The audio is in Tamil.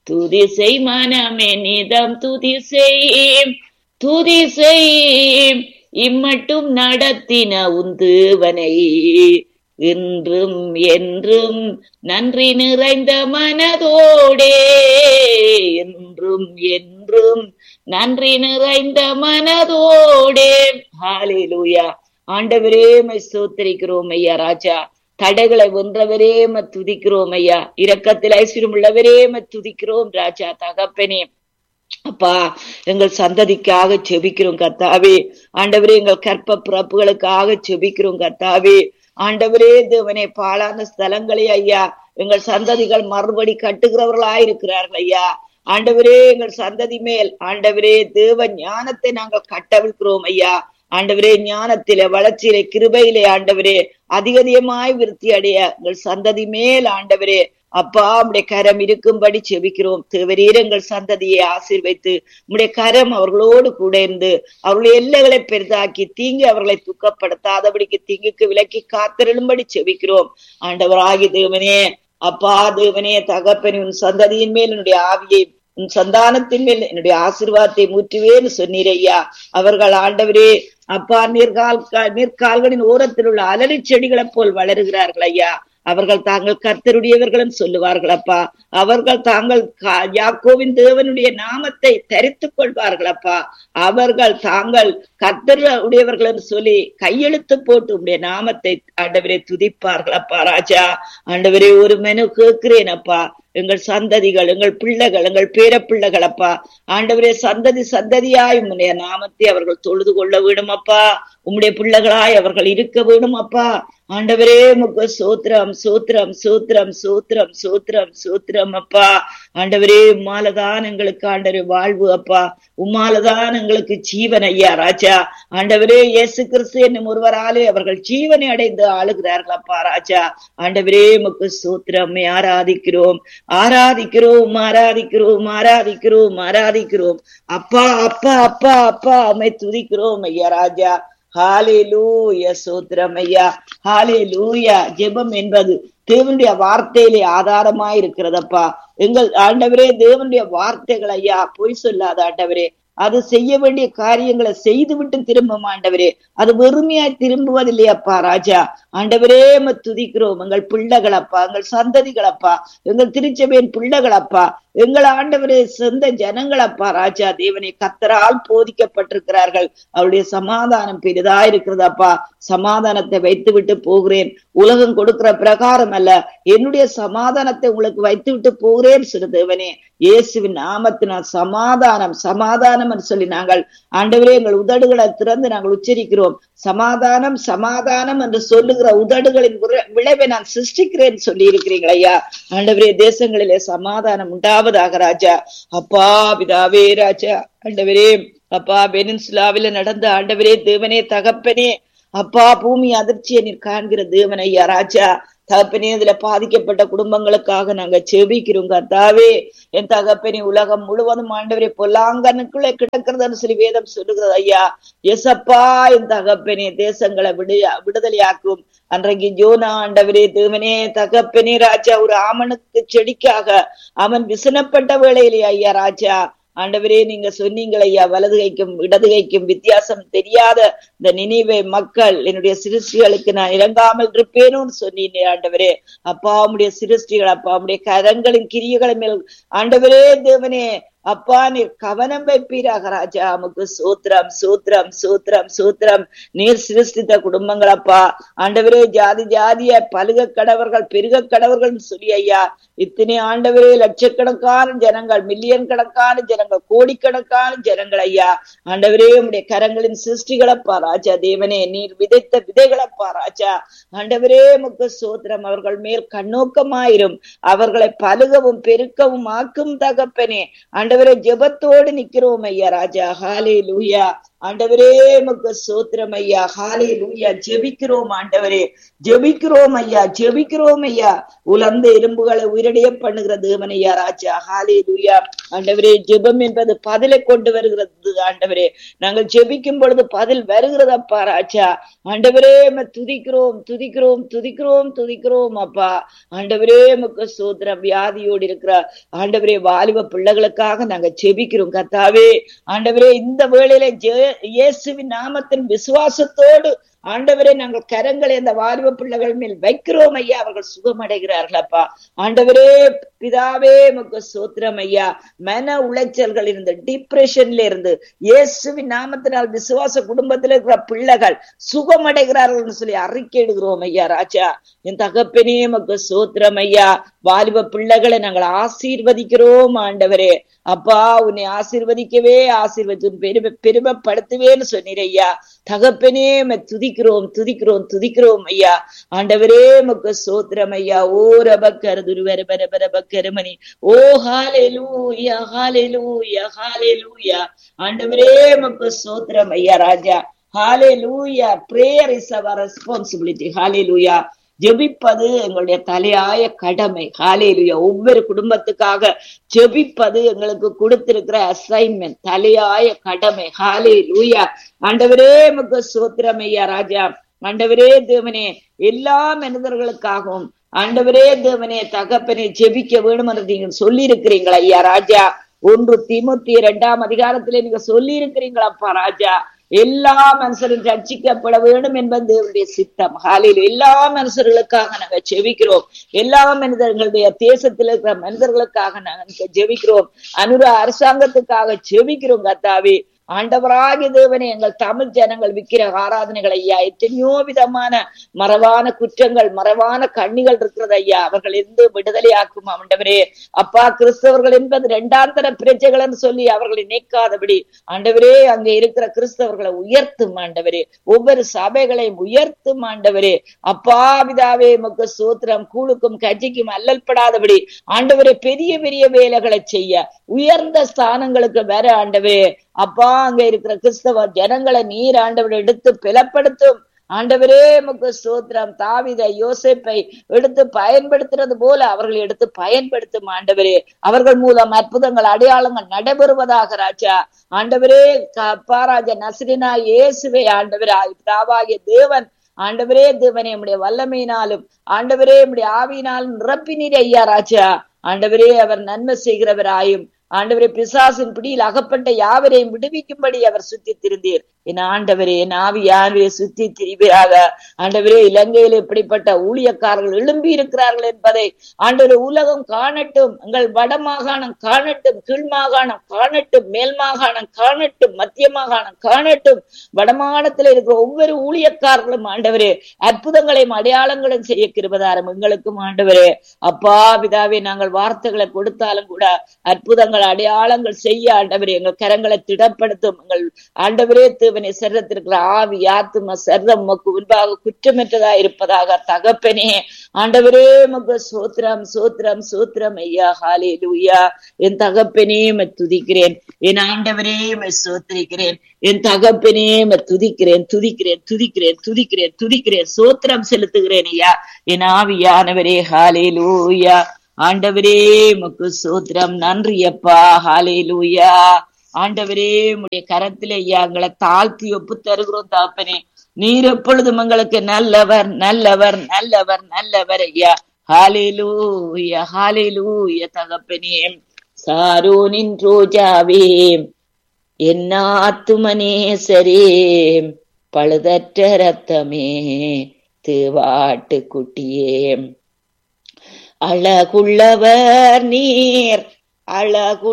துதி செய் மனமே நிதம் துதி செய் துதி செய் இம்மட்டும் நடத்தின உந்துவனை இன்றும் என்றும் நன்றி நிறைந்த மனதோடே என்றும் என்றும் நன்றி நிறைந்த மனதோடே ஹalleluya ஆண்டவரே மை ஸ்தோத்திரிக்கிறோம் ஐயா ராஜா தடைகளை வென்றவரே ம துதிக்கிறோம் ஐயா இரக்கத்தில் ஐஸ்வர்யம் உள்ளவரே ம துதிக்கிறோம் ராஜா தகப்பனே அப்பா எங்கள் சந்ததிக்காக செபிக்கிறோம் கர்த்தாவே ஆண்டவரே எங்கள் கற்ப பிறப்புகளுக்காக செபிக்கிறோம் கர்த்தாவே ஆண்டவரே தேவனே பாழான ஸ்தலங்களே ஐயா எங்கள் சந்ததிகள் மறுபடி கட்டுகிறவர்களாய் இருக்கிறார்கள் ஐயா ஆண்டவரே எங்கள் சந்ததி மேல் ஆண்டவரே தேவ ஞானத்தை நாங்கள் கட்டவிழ்கிறோம் ஐயா ஆண்டவரே ஞானத்திலே வளர்ச்சியிலே கிருபையிலே ஆண்டவரே அதிக அதிகமாய் விருத்தி அடைய எங்கள் சந்ததி மேல் ஆண்டவரே அப்பா உடைய கரம் இருக்கும்படி செபிக்கிறோம் தேவரீர் எங்கள் சந்ததியை ஆசீர்வைத்து உடைய கரம் அவர்களோடு கூட இருந்து அவர்களுடைய எல்லைகளை பெரிதாக்கி தீங்கு அவர்களை துக்கப்படுத்தாதபடிக்கு தீங்குக்கு விலக்கி காத்திருளும்படி செபிக்கிறோம் ஆண்டவராகி தேவனே அப்பா தேவனே தகப்பனே உன் சந்ததியின் மேல் என்னுடைய ஆவியை உன் சந்தானத்தின் மேல் என்னுடைய ஆசீர்வாதத்தை முற்றுவேன்னு சொன்னீரையா அவர்கள் ஆண்டவரே அப்பா நீர்கால் நீர்கால்களின் ஓரத்தில் உள்ள அலறி செடிகளைப் போல் வளருகிறார்கள் ஐயா அவர்கள் தாங்கள் கர்த்தருடையவர்களும் சொல்லுவார்கள் அப்பா அவர்கள் தாங்கள் யாக்கோவின் தேவனுடைய நாமத்தை தரித்துக் கொள்வார்கள் அப்பா அவர்கள் தாங்கள் கர்த்தர் உடையவர்கள் சொல்லி கையெழுத்து போட்டு உடைய நாமத்தை ஆண்டவரை துதிப்பார்கள் அப்பா ராஜா ஆண்டவரே ஒரு மெனு கேட்கிறேன் அப்பா எங்கள் சந்ததிகள் எங்கள் பிள்ளைகள் எங்கள் பேர பிள்ளைகள் அப்பா ஆண்டவரே சந்ததி சந்ததியாய் உம்முடைய நாமத்தை அவர்கள் தொழுது கொள்ள வேணும் அப்பா உம்முடைய பிள்ளைகளாய் அவர்கள் இருக்க வேணும் அப்பா ஆண்டவரே முக சோத்திரம் சோத்திரம் சோத்திரம் சோத்திரம் சோத்திரம் சோத்திரம் அப்பா ஆண்டவரே உம்மாலதான் எங்களுக்கு ஆண்டவரே வாழ்வு அப்பா உம்மாலதான் எங்களுக்கு ஜீவன் ஐயா ராஜா ஆண்டவரே இயேசு கிறிஸ்து என்னும் ஒருவராலே அவர்கள் ஜீவனை அடைந்து ஆளுகிறார்கள் அப்பா ராஜா ஆண்டவரே முக்கு சோத்திரம் ஆராதிக்கிறோம் ஆராதிக்கிறோம் ஆராதிக்கிறோம் ஆராதிக்கிறோம் ஆராதிக்கிறோம் அப்பா அப்பா அப்பா அப்பா அம்மை துதிக்கிறோம் ஐயா ராஜா ஹாலே லூயா சோத்திரம் ஐயா ஹாலே லூயா ஜெபம் என்பது தேவனுடைய வார்த்தையிலே ஆதாரமாய் இருக்கிறதப்பா எங்கள் ஆண்டவரே தேவனுடைய வார்த்தைகள் ஐயா பொய் சொல்லாத ஆண்டவரே அது செய்ய வேண்டிய காரியங்களை செய்து விட்டு திரும்பும் ஆண்டவரே அது வெறுமையாய் திரும்புவதில்லையப்பா ராஜா ஆண்டவரே துதிக்கிறோம் எங்கள் பிள்ளைகளப்பா எங்கள் சந்ததிகளப்பா எங்கள் திருச்சபையின் பிள்ளைகளப்பா எங்கள் ஆண்டவரே சொந்த ஜனங்களப்பா ராஜா தேவனை கத்தரால் போதிக்கப்பட்டிருக்கிறார்கள் அவருடைய சமாதானம் பெரிதா இருக்கிறதப்பா சமாதானத்தை வைத்து விட்டு போகிறேன் உலகம் கொடுக்கிற பிரகாரம் அல்ல என்னுடைய சமாதானத்தை உங்களுக்கு வைத்து விட்டு போகிறேன் சிறு தேவனே இயேசுவின் நாமத்தினால் சமாதானம் சமாதானம் என்று சொல்லி நாங்கள் ஆண்டவரே எங்கள் உதடுகளை திறந்து நாங்கள் உச்சரிக்கிறோம் சமாதானம் சமாதானம் என்று சொல்லுகிற உதடுகளின் விளைவை நான் சிருஷ்டிக்கிறேன் சொல்லி இருக்கிறீங்களா ஐயா ஆண்டவரே தேசங்களிலே சமாதானம் உண்டாவதாக ராஜா அப்பா பிதாவே ராஜா ஆண்டவரே அப்பா பெனின்சுலாவில நடந்த ஆண்டவரே தேவனே தகப்பனே அப்பா பூமி அதிர்ச்சியை நீர் காண்கிற தேவன் ஐயா ராஜா தகப்பனே இதுல பாதிக்கப்பட்ட குடும்பங்களுக்காக நாங்க செபிக்கிறோம் கர்த்தாவே என் தகப்பனே உலகம் முழுவதும் ஆண்டவரே பொல்லாங்கனுக்குள்ளே கிடக்கிறதுன்னு சொல்லி வேதம் சொல்லுகிறது ஐயா எசப்பா என் தகப்பனே தேசங்களை விடு விடுதலையாக்கும் அன்றைக்கு ஜோனா ஆண்டவரே தேவனே தகப்பனே ராஜா ஒரு ஆமனுக்கு செடிக்காக அவன் விசனப்பட்ட வேளையிலே ஐயா ராஜா ஆண்டவரே நீங்க சொன்னீங்கள் ஐயா வலது கைக்கும் இடது கைக்கும் வித்தியாசம் தெரியாத இந்த நினைவை மக்கள் என்னுடைய சிருஷ்டிகளுக்கு நான் இறங்காமல் இருப்பேனும் சொன்னீங்க ஆண்டவரே அப்பா உடைய சிருஷ்டிகள் அப்பா உடைய கரங்களின் கிரியைகள் மேல் ஆண்டவரே தேவனே அப்பா நீர் கவனம் வைப்பீராக ராஜா நமக்கு சூத்திரம் சூத்திரம் சூத்திரம் சூத்திரம் நீர் சிருஷ்டித்த குடும்பங்கள் அப்பா ஆண்டவரே ஜாதி ஜாதிய பழுக கடவர்கள் பெருக கடவர்கள் சொல்லி ஐயா இத்தனை ஆண்டவரே லட்சக்கணக்கான ஜனங்கள் மில்லியன் கணக்கான ஜனங்கள் கோடிக்கணக்கான ஜனங்கள் ஐயா ஆண்டவரே உடைய கரங்களின் சிருஷ்டிகளப்பா ராஜா தேவனே நீர் விதைத்த விதைகளப்பா ராஜா ஆண்டவரே முக்கு சோத்திரம் அவர்கள் மேல் கண்ணோக்கமாயிரும் அவர்களை பழுகவும் பெருக்கவும் ஆக்கும் தகப்பனே ஆண்டவரே ஜெபத்தோடு நிக்கிறோம் ஐயா ராஜா ஹாலே லூயா ஆண்டவரே உமக்கு சோத்திரம் ஐயா ஹாலே லூயா ஜெபிக்கிறோம் ஆண்டவரே ஜெபிக்கிறோம் ஐயா ஜெபிக்கிறோம் ஐயா உலர்ந்த எலும்புகளை உயிரடைய பண்ணுகிற தேவன் ஐயா ராஜா ஹாலே லூயா ஆண்டவரே ஜெபம் என்பது பதிலை கொண்டு வருகிறது ஆண்டவரே நாங்கள் ஜெபிக்கும் பொழுது பதில் வருகிறதப்பா ராஜா ஆண்டவரே உம்மை துதிக்கிறோம் துதிக்கிறோம் துதிக்கிறோம் துதிக்கிறோம் அப்பா ஆண்டவரே உமக்கு சோத்திரம் வியாதியோடு இருக்கிற ஆண்டவரே வாலிப பிள்ளைகளுக்காக நாங்க ஜெபிக்கிறோம் கத்தாவே ஆண்டவரே இந்த வேளையில ஜெ- இயேசுவின் நாமத்தின் விசுவாசத்தோடு ஆண்டவரே நாங்கள் கரங்களை அந்த வாலிப பிள்ளைகள் மேல் வைக்கிறோம் ஐயா அவர்கள் சுகமடைகிறார்கள் அப்பா ஆண்டவரே பிதாவே உமக்கு சோத்திரம் ஐயா மன உளைச்சல்கள் இருந்து டிப்ரெஷன்ல இருந்து இயேசுவின் நாமத்தினால் விசுவாச குடும்பத்தில் இருக்கிற பிள்ளைகள் சுகமடைகிறார்கள் சொல்லி அறிக்கையிடுகிறோம் ஐயா ராஜா என் தகப்பனே உமக்கு சோத்திரம் ஐயா வாலிப பிள்ளைகளை நாங்கள் ஆசீர்வதிக்கிறோம் ஆண்டவரே அப்பா உன்னை ஆசீர்வதிக்கவே ஆசீர்வதி பெருமை பெருமைப்படுத்துவேன்னு சொன்னீர் ஐயா தகப்பனே உம்மை துதிக்கிறோம் துதிக்கிறோம் துதிக்கிறோம் ஐயா ஆண்டவரே உமக்கு சோத்திரம் ஐயா ஓ ரபக்கர துருவர பர பர பக்கரமணி ஓ ஹாலேலூயா ஹாலேலூயா ஹாலேலூயா ஆண்டவரே உமக்கு சோத்திரம் ஐயா ராஜா ஹாலேலூயா பிரேயர் இஸ் அவர் ரெஸ்பான்சிபிலிட்டி ஹாலேலூயா ஜெபிப்பது எங்களுடைய தலையாய கடமை ஹாலேலுயா ஒவ்வொரு குடும்பத்துக்காக ஜெபிப்பது எங்களுக்கு கொடுத்திருக்கிற அசைன்மெண்ட் தலையாய கடமை ஹாலே லூயா ஆண்டவரே முக சோத்திரம் ஐயா ராஜா ஆண்டவரே தேவனே எல்லா மனிதர்களுக்காகவும் ஆண்டவரே தேவனே தகப்பனே ஜெபிக்க வேணும் என்று நீங்க சொல்லி இருக்கிறீங்களா ஐயா ராஜா ஒன்று திமுத்தி இரண்டாம் அதிகாரத்திலே நீங்க சொல்லி இருக்கிறீங்களப்பா ராஜா எல்லா மனுஷரும் ரட்சிக்கப்பட வேண்டும் என்பது தேவனுடைய சித்தம் ஹாலில் எல்லா மனுஷர்களுக்காக நாங்க ஜெபிக்கிறோம் எல்லா மனிதர்களுடைய தேசத்தில் இருக்கிற மனிதர்களுக்காக நாங்க ஜெபிக்கிறோம் அனுர அரசாங்கத்துக்காக ஜெபிக்கிறோம் கத்தாவே ஆண்டவராகிய தேவனே எங்கள் தமிழ் ஜனங்கள் விக்கிர ஆராதனைகள் ஐயா எத்தனையோ விதமான மறவான குற்றங்கள் மறவான கண்ணிகள் இருக்கிறது ஐயா அவர்கள் இருந்து விடுதலையாக்கும் ஆண்டவரே அப்பா கிறிஸ்தவர்கள் என்பது இரண்டாம் தர பிரஜைகள் என்று சொல்லி அவர்களை நீக்காதபடி ஆண்டவரே அங்கே இருக்கிற கிறிஸ்தவர்களை உயர்த்தும் ஆண்டவரே ஒவ்வொரு சபைகளையும் உயர்த்தும் ஆண்டவரே அப்பா பிதாவே முக்கு சூத்திரம் கூழுக்கும் கட்சிக்கும் அல்லல்படாதபடி ஆண்டவரே பெரிய பெரிய வேலைகளை செய்ய உயர்ந்த ஸ்தானங்களுக்கு வர ஆண்டவரே அப்பா அங்க இருக்கிற கிறிஸ்தவ ஜனங்களை நீர் ஆண்டவர் எடுத்து பிளப்படுத்தும் ஆண்டவரே முக்கு ஸ்தோத்திரம் தாவித யோசேப்பை எடுத்து பயன்படுத்துறது போல அவர்களை எடுத்து பயன்படுத்தும் ஆண்டவரே அவர்கள் மூலம் அற்புதங்கள் அடையாளங்கள் நடைபெறுவதாக ராஜா ஆண்டவரே அப்பா ராஜா நஸ்ரினா இயேசுவை ஆண்டவரே தாவாகிய தேவன் ஆண்டவரே தேவனே நம்முடைய வல்லமையினாலும் ஆண்டவரே நம்முடைய ஆவியினாலும் நிரப்பினீர் ஐயா ராஜா ஆண்டவரே அவர் நன்மை செய்கிறவராயும் ஆண்டவரே பிசாசின் பிடியில் அகப்பட்ட யாவரையும் விடுவிக்கும்படி அவர் சுத்தி திருந்தீர் என் ஆண்டவரே என் ஆவி யாரே சுத்தி திரிவராக ஆண்டவரே இலங்கையில் இப்படிப்பட்ட ஊழியக்காரர்கள் எழும்பி இருக்கிறார்கள் என்பதை ஆண்டவரே உலகம் காணட்டும் எங்கள் வட மாகாணம் காணட்டும் கீழ் மாகாணம் காணட்டும் மேல் மாகாணம் காணட்டும் மத்திய மாகாணம் காணட்டும் வடமாகாணத்தில் இருக்கிற ஒவ்வொரு ஊழியக்காரர்களும் ஆண்டவரே அற்புதங்களையும் அடையாளங்களும் செய்ய கிருபதாரம் எங்களுக்கும் ஆண்டவரே அப்பா பிதாவே நாங்கள் வார்த்தைகளை கொடுத்தாலும் கூட அற்புதங்கள் அடையாளங்கள் செய்ய ஆண்டவரே எங்கள் கரங்களை திடப்படுத்தும் எங்கள் ஆண்டவரே தேவனை சரத்திருக்கிற ஆவி ஆத்தும சர்தம் மக்கு முன்பாக குற்றமற்றதா இருப்பதாக தகப்பனே ஆண்டவரே மக்கு சோத்திரம் சோத்திரம் சோத்திரம் ஐயா ஹாலே லூயா என் தகப்பனே துதிக்கிறேன் என் ஆண்டவரே சோத்திரிக்கிறேன் என் தகப்பனே துதிக்கிறேன் துதிக்கிறேன் துதிக்கிறேன் துதிக்கிறேன் துதிக்கிறேன் சோத்திரம் செலுத்துகிறேன் ஐயா என் ஆவியானவரே ஹாலே லூயா ஆண்டவரே முக்கு சோத்திரம் நன்றி அப்பா ஹாலே லூயா ஆண்டவரே உடைய கரத்திலே ஐயா எங்களை தாழ்த்தி ஒப்பு தருகிறோம் தாப்பனே நீர் எப்பொழுதும் எங்களுக்கு நல்லவர் நல்லவர் நல்லவர் நல்லவர் ஐயா ஹாலேலூயா ஹாலேலூயா தகப்பனே சாரோனின் ரோஜாவே என்ன ஆத்துமனே சரே பழுதற்ற ரத்தமே தேவாட்டு குட்டியே அழகுள்ளவர் நீர் அழகு